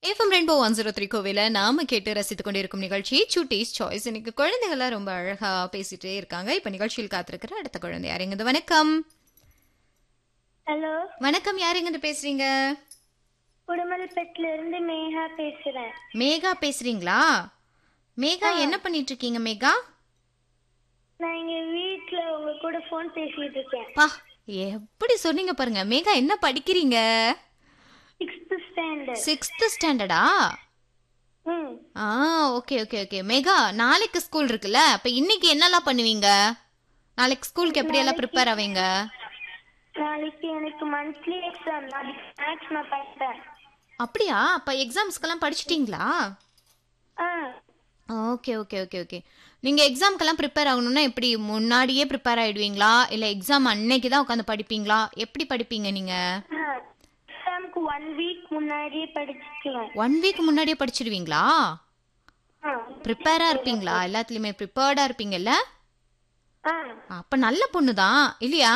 FM rainbow one zero three கோவில நாம கேட்டு ரசித்துக் கொண்டிருக்கும் நிகழ்ச்சி சுட்டீஸ் சாய்ஸ் இன்னைக்கு குழந்தைகள்லாம் ரொம்ப அழகா பேசிட்டே இருக்காங்க இப்ப நிகழ்ச்சியில் காத்திருக்கிற அடுத்த குழந்தை யாருங்க வணக்கம் ஹலோ வணக்கம் யாருங்க பேசுறீங்க உடுமலைப்பேட்டில இருந்து மேகா பேசுறேன் மேகா பேசுறீங்களா மேகா என்ன பண்ணிட்டு இருக்கீங்க மேகா நான் இங்க வீட்ல உங்க கூட ஃபோன் பேசிட்டு இருக்கேன் பா எப்படி சொன்னீங்க பாருங்க மேகா என்ன படிக்கிறீங்க சிக்ஸ்த் ஸ்டாண்டர்ட் சிக்ஸ்த் ஸ்டாண்டர்டா ம் ஆ ஓகே ஓகே ஓகே மேகா நாளைக்கு ஸ்கூல் இருக்குல்ல அப்ப இன்னைக்கு என்னெல்லாம் பண்ணுவீங்க நாளைக்கு ஸ்கூலுக்கு எப்படி எல்லாம் ப்ரிப்பேர் ஆவீங்க நாளைக்கு எனக்கு மந்த்லி எக்ஸாம் நாளைக்கு மேக்ஸ் நான் படிப்பேன் அப்படியா அப்ப எக்ஸாம்ஸ்க்கெல்லாம் படிச்சிட்டீங்களா ஆ ஓகே ஓகே ஓகே ஓகே நீங்க எக்ஸாம்க்கெல்லாம் ப்ரிப்பேர் ஆகணும்னா எப்படி முன்னாடியே ப்ரிப்பேர் ஆயிடுவீங்களா இல்ல எக்ஸாம் அன்னைக்கு தான் உட்காந்து படிப்பீங்களா எப்படி படிப்பீங்க நீங்க எக்ஸாம்க்கு ஒன் வீக் முன்னாடியே படிச்சுக்குவேன் ஒன் வீக் முன்னாடியே படிச்சிடுவீங்களா ஆ ப்ரிப்பேரா இருப்பீங்களா எல்லாத்துலயுமே ப்ரிப்பேர்டா இருப்பீங்கல்ல ஆ அப்ப நல்ல பொண்ணு தான் இல்லையா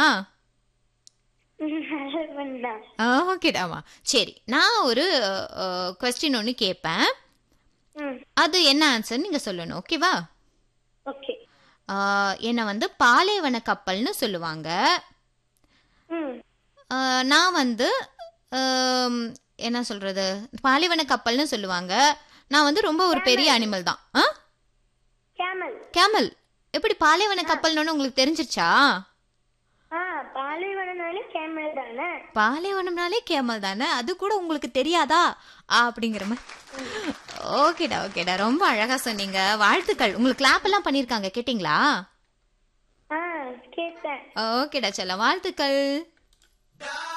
நல்ல பண்ணா ஓகேடாமா சரி நான் ஒரு கொஸ்டின் ஒன்று கேட்பேன் ம் அது என்ன ஆன்சர் நீங்க சொல்லணும் ஓகேவா ஓகே ஆஹ் என்னை வந்து பாலைவன கப்பல்னு சொல்லுவாங்க ம் ஆஹ் நான் வந்து ஆம், என்ன சொல்றது பாலைவன கப்பல்னு சொல்லுவாங்க நான் வந்து ரொம்ப ஒரு பெரிய அனிமல் தான் ஆ கேமல் கேமல் எப்படி பாலைவன கப்பல்னு உங்களுக்கு தெரிஞ்சிருச்சா ஆ பாலைவனம்னாலே கேமல் தானே பாலைவனம்னாலே கேமல் தானே அது கூட உங்களுக்கு தெரியாதா அப்படிங்கிற மாதிரி ஓகேடா ஓகேடா ரொம்ப அழகா சொன்னீங்க வாழ்த்துக்கள் உங்களுக்கு கிளாப் எல்லாம் பண்ணிருக்காங்க கேட்டிங்களா ஆ கேட்டேன் ஓகேடா செல்லம் வாழ்த்துக்கள்